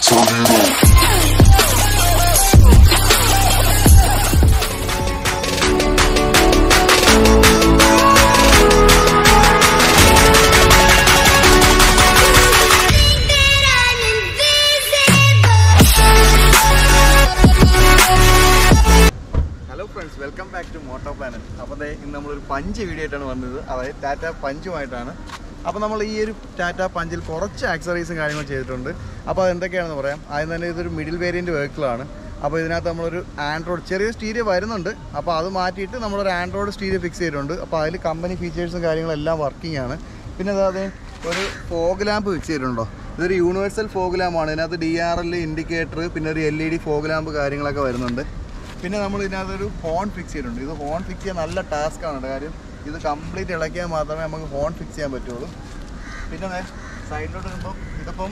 Tornado. Hello friends welcome back to moto planet അപ്പോൾ ദേ ഇന്ന് നമ്മളൊരു പഞ്ച് വീഡിയോ ആയിട്ടാണ് വന്നത് അതായത് ടാറ്റ പഞ്ചുമായിട്ടാണ് അപ്പോൾ നമ്മൾ ഈ ഒരു ടാറ്റ പഞ്ചിൽ കുറച്ച് ആക്സറീസും കാര്യങ്ങളും ചെയ്തിട്ടുണ്ട് അപ്പോൾ അത് എന്തൊക്കെയാണെന്ന് പറയാം ആദ്യം തന്നെ ഇതൊരു മിഡിൽ വേരിയൻറ്റ് വെഹിക്കിളാണ് അപ്പോൾ ഇതിനകത്ത് നമ്മളൊരു ആൻഡ്രോയിഡ് ചെറിയ സ്റ്റീരിയോ വരുന്നുണ്ട് അപ്പോൾ അത് മാറ്റിയിട്ട് നമ്മളൊരു ആൻഡ്രോയിഡ് സ്റ്റീരിയോ ഫിക്സ് ചെയ്തിട്ടുണ്ട് അപ്പോൾ അതിൽ കമ്പനി ഫീച്ചേഴ്സും കാര്യങ്ങളും എല്ലാം വർക്കിംഗ് ആണ് പിന്നെ അതായത് ഒരു ഫോഗ് ലാമ്പ് ഫിക്സ് ചെയ്തിട്ടുണ്ടോ ഇതൊരു യൂണിവേഴ്സൽ ഫോഗ് ലാമ്പാണ് ഇതിനകത്ത് ഡി ആർ എൽ ഇൻഡിക്കേറ്റർ പിന്നെ ഒരു L E D fog lamp കാര്യങ്ങളൊക്കെ വരുന്നുണ്ട് പിന്നെ നമ്മൾ ഇതിനകത്തൊരു ഹോൺ ഫിക്സ് ചെയ്തിട്ടുണ്ട് ഇത് ഹോൺ ഫിക്സ് ചെയ്യാൻ നല്ല ടാസ്ക് ആണ് കാര്യം ഇത് കംപ്ലീറ്റ് ഇളക്കിയാൽ മാത്രമേ നമുക്ക് ഹോൺ ഫിക്സ് ചെയ്യാൻ പറ്റുള്ളൂ പിന്നെ സൈഡിലോട്ട് വരുമ്പം ഇതിപ്പം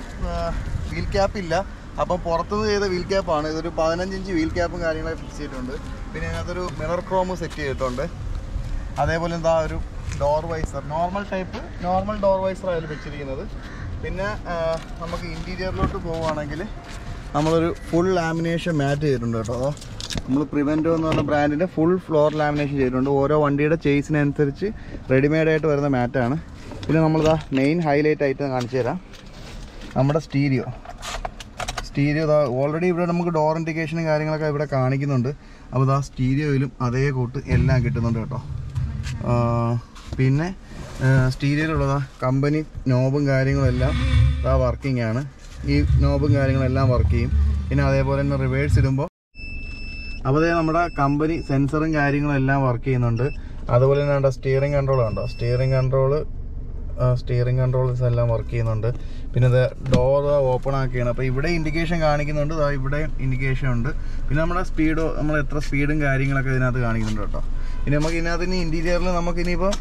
വീൽ ക്യാപ്പ് ഇല്ല അപ്പം പുറത്തുനിന്ന് ചെയ്ത വീൽ ക്യാപ്പാണ് ഇതൊരു പതിനഞ്ച് ഇഞ്ച് വീൽ ക്യാപ്പും കാര്യങ്ങളൊക്കെ ഫിക്സ് ചെയ്തിട്ടുണ്ട് പിന്നെ ഇതിനകത്തൊരു മിറർ ക്രോം സെറ്റ് ചെയ്തിട്ടുണ്ട് അതേപോലെ എന്താ ഒരു door visor normal type normal door visor അതിൽ വെച്ചിരിക്കുന്നത് പിന്നെ ആ, നമുക്ക് ഇൻറ്റീരിയറിലോട്ട് പോവുകയാണെങ്കിൽ നമ്മളൊരു ഫുൾ ലാമിനേഷൻ മാറ്റ് ചെയ്തിട്ടുണ്ട് കേട്ടോ അതോ നമ്മൾ പ്രിവെൻറ്റോ എന്ന് പറഞ്ഞ ബ്രാൻഡിൻ്റെ ഫുൾ ഫ്ലോർ ലാമിനേഷൻ ചെയ്തിട്ടുണ്ട് ഓരോ വണ്ടിയുടെ ചേസിനനുസരിച്ച് റെഡിമെയ്ഡ് ആയിട്ട് വരുന്ന മാറ്റാണ് പിന്നെ നമ്മളിതാ മെയിൻ ഹൈലൈറ്റ് ആയിട്ട് കാണിച്ചു തരാം നമ്മുടെ സ്റ്റീരിയോ സ്റ്റീരിയോ ഇതാ ഓൾറെഡി ഇവിടെ നമുക്ക് ഡോർ ഇൻഡിക്കേഷനും കാര്യങ്ങളൊക്കെ ഇവിടെ കാണിക്കുന്നുണ്ട് അപ്പോൾ ഇതാ സ്റ്റീരിയോയിലും അതേ കൂട്ട് എല്ലാം കിട്ടുന്നുണ്ട് കേട്ടോ ആ, പിന്നെ സ്റ്റീരിയോയിലുള്ളതാ കമ്പനി നോബും കാര്യങ്ങളും എല്ലാം ഇതാ വർക്കിംഗ് ആണ് ഈ നോബും കാര്യങ്ങളെല്ലാം വർക്ക് ചെയ്യും പിന്നെ അതേപോലെ തന്നെ റിവേഴ്സ് ഇടുമ്പോൾ അപ്പോൾ ദേ നമ്മുടെ കമ്പനി സെൻസറും കാര്യങ്ങളും എല്ലാം വർക്ക് ചെയ്യുന്നുണ്ട് അതുപോലെ തന്നെ കണ്ടോ സ്റ്റിയറിംഗ് കൺട്രോൾ കണ്ടോ സ്റ്റിയറിംഗ് കൺട്രോൾ സ്റ്റിയറിംഗ് കൺട്രോൾസ് എല്ലാം വർക്ക് ചെയ്യുന്നുണ്ട് പിന്നെ ഇത് ഡോർ ഓപ്പൺ ആക്കിയാണ് അപ്പോൾ ഇവിടെ ഇൻഡിക്കേഷൻ കാണിക്കുന്നുണ്ട് ദാ ഇവിടെ ഇൻഡിക്കേഷൻ ഉണ്ട് പിന്നെ നമ്മുടെ സ്പീഡ് നമ്മൾ എത്ര സ്പീഡും കാര്യങ്ങളൊക്കെ ഇതിനകത്ത് കാണിക്കുന്നുണ്ട് കേട്ടോ പിന്നെ നമുക്ക് ഇതിനകത്ത് ഇനി ഇൻറ്റീരിയറിൽ നമുക്ക് ഇനിയിപ്പോൾ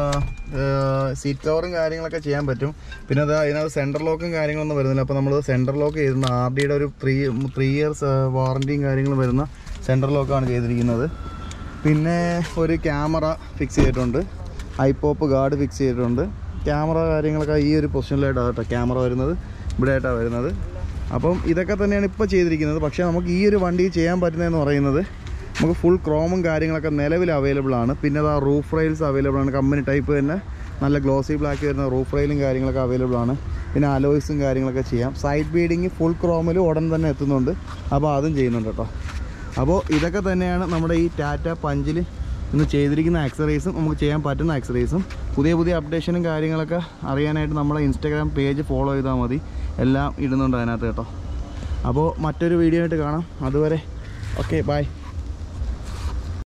സീറ്റ് കവറും കാര്യങ്ങളൊക്കെ ചെയ്യാൻ പറ്റും പിന്നെ അത് അതിനകത്ത് സെൻറ്റർ ലോക്കും കാര്യങ്ങളൊന്നും വരുന്നില്ല അപ്പോൾ നമ്മൾ സെൻറ്റർ ലോക്ക് ചെയ്തിട്ടുണ്ട് ആർ ഡിയുടെ ഒരു ത്രീ ത്രീ ഇയേഴ്സ് വാറൻറ്റിയും കാര്യങ്ങളും വരുന്ന സെൻറ്റർ ലോക്കാണ് ചെയ്തിരിക്കുന്നത് പിന്നെ ഒരു ക്യാമറ ഫിക്സ് ചെയ്തിട്ടുണ്ട് ഐപോപ്പ് ഗാർഡ് ഫിക്സ് ചെയ്തിട്ടുണ്ട് ക്യാമറ കാര്യങ്ങളൊക്കെ ഈ ഒരു പൊസിഷനിലായിട്ടാണ് കേട്ടോ ക്യാമറ വരുന്നത് ഇവിടെ ആയിട്ടാണ് വരുന്നത് അപ്പം ഇതൊക്കെ തന്നെയാണ് ഇപ്പോൾ ചെയ്തിരിക്കുന്നത് പക്ഷേ നമുക്ക് ഈ ഒരു വണ്ടി ചെയ്യാൻ പറ്റുന്നതെന്ന് പറയുന്നത് നമുക്ക് ഫുൾ ക്രോമും കാര്യങ്ങളൊക്കെ നിലവിൽ അവൈലബിൾ ആണ് പിന്നെ അത് ആ റൂഫ് റെയിൽസ് അവൈലബിൾ ആണ് കമ്പനി ടൈപ്പ് തന്നെ നല്ല ഗ്ലോസി ബ്ലാക്ക് വരുന്ന റൂഫ് റെയിലും കാര്യങ്ങളൊക്കെ അവൈലബിൾ ആണ് പിന്നെ അലോയ്സും കാര്യങ്ങളൊക്കെ ചെയ്യാം സൈഡ് ബീഡിങ് ഫുൾ ക്രോമിൽ ഉടൻ തന്നെ എത്തുന്നുണ്ട് അപ്പോൾ അതും ചെയ്യുന്നുണ്ട് കേട്ടോ അപ്പോൾ ഇതൊക്കെ തന്നെയാണ് നമ്മുടെ ഈ ടാറ്റ പഞ്ചിൽ ഇന്ന് ചെയ്തിരിക്കുന്ന ആക്സറീസും നമുക്ക് ചെയ്യാൻ പറ്റുന്ന ആക്സറീസും പുതിയ പുതിയ അപ്ഡേഷനും കാര്യങ്ങളൊക്കെ അറിയാനായിട്ട് നമ്മളെ ഇൻസ്റ്റാഗ്രാം പേജ് ഫോളോ ചെയ്താൽ മതി എല്ലാം ഇടുന്നുണ്ട് അതിനകത്ത് കേട്ടോ അപ്പോൾ മറ്റൊരു വീഡിയോ ആയിട്ട് കാണാം അതുവരെ ഓക്കെ ബൈ